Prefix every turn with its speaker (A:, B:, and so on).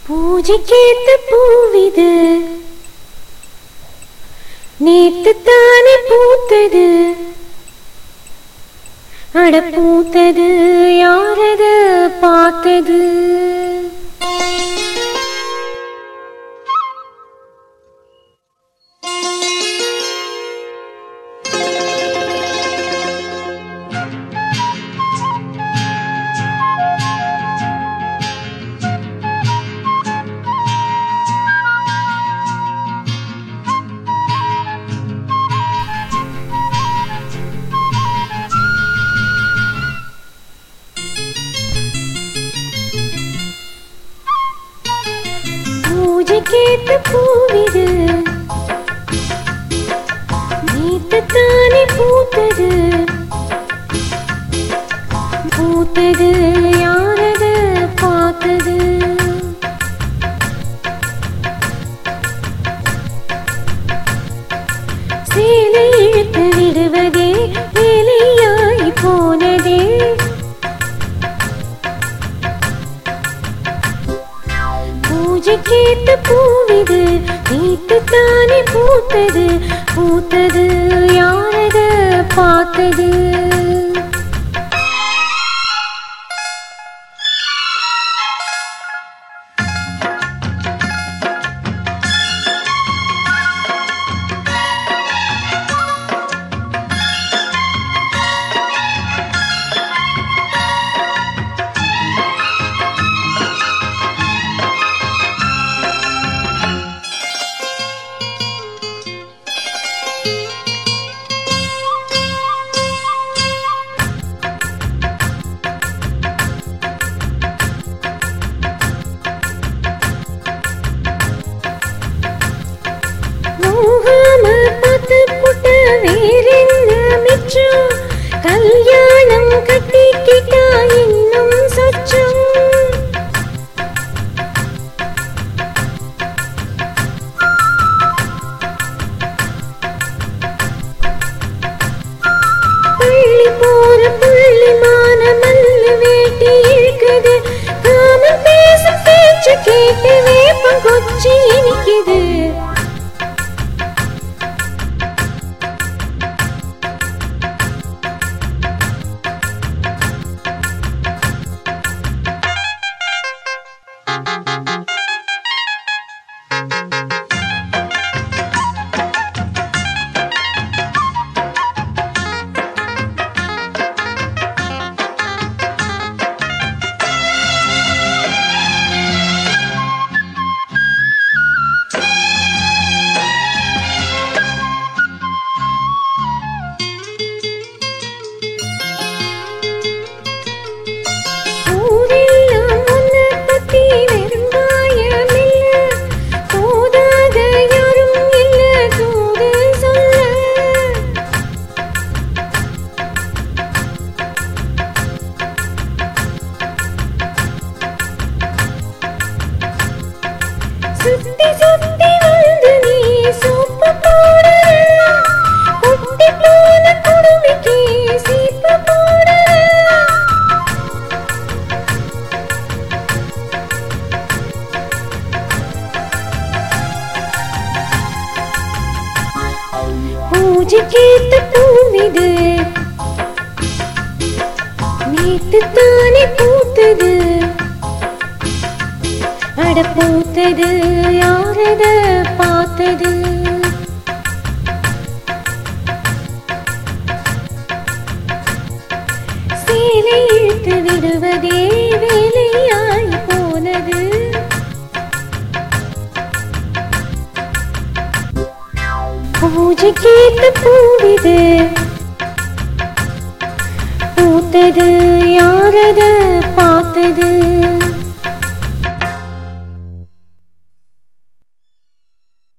A: பூஜைக்கேத்த பூவிது நேத்து தானே பூத்தது அட பூத்தது யாரது பார்த்தது பூஜைக்கேத்த பூவிது நேத்து தானே பூத்தது பூத்தது யாரது பார்த்தது சேலை இழுத்து விடுவதே வேலையாய் போனதே பூஜைக்கேத்த பூவிது நேத்து தானே பூத்தது பூத்தது யாரது பார்த்தது மோகாம பார்த்து புட்ட வேறென்ன மிச்சம் கல்யாணம் கட்டிக்கிட்டா இன்னும் சொச்சம் பள்ளி போற புள்ளி மான மல்லு வேட்டி இழுக்குது காமன் பேசும் பேச்சு கேட்டு வேப்பம் கொச்சி இனிக்குது ஊரெல்லாம் உன்னை பத்தி வெறுங்காயமில்ல. போதாத யாரும் இல்ல தூது சொல்ல. சுத்தி சுத்தி வந்து நீ சோப்பு போடுற. குட்டி போன குடுமிக்கு சீப்பு போடுற. பூஜைக்கேத்த பூவிது நேத்து தானே பூத்தது அட பூத்தது யாரத பார்த்தது சேலை இழுத்து விடுவதே வேலையாய் போனது பூஜைக்கேத்த பூவிது பூத்தது யாரது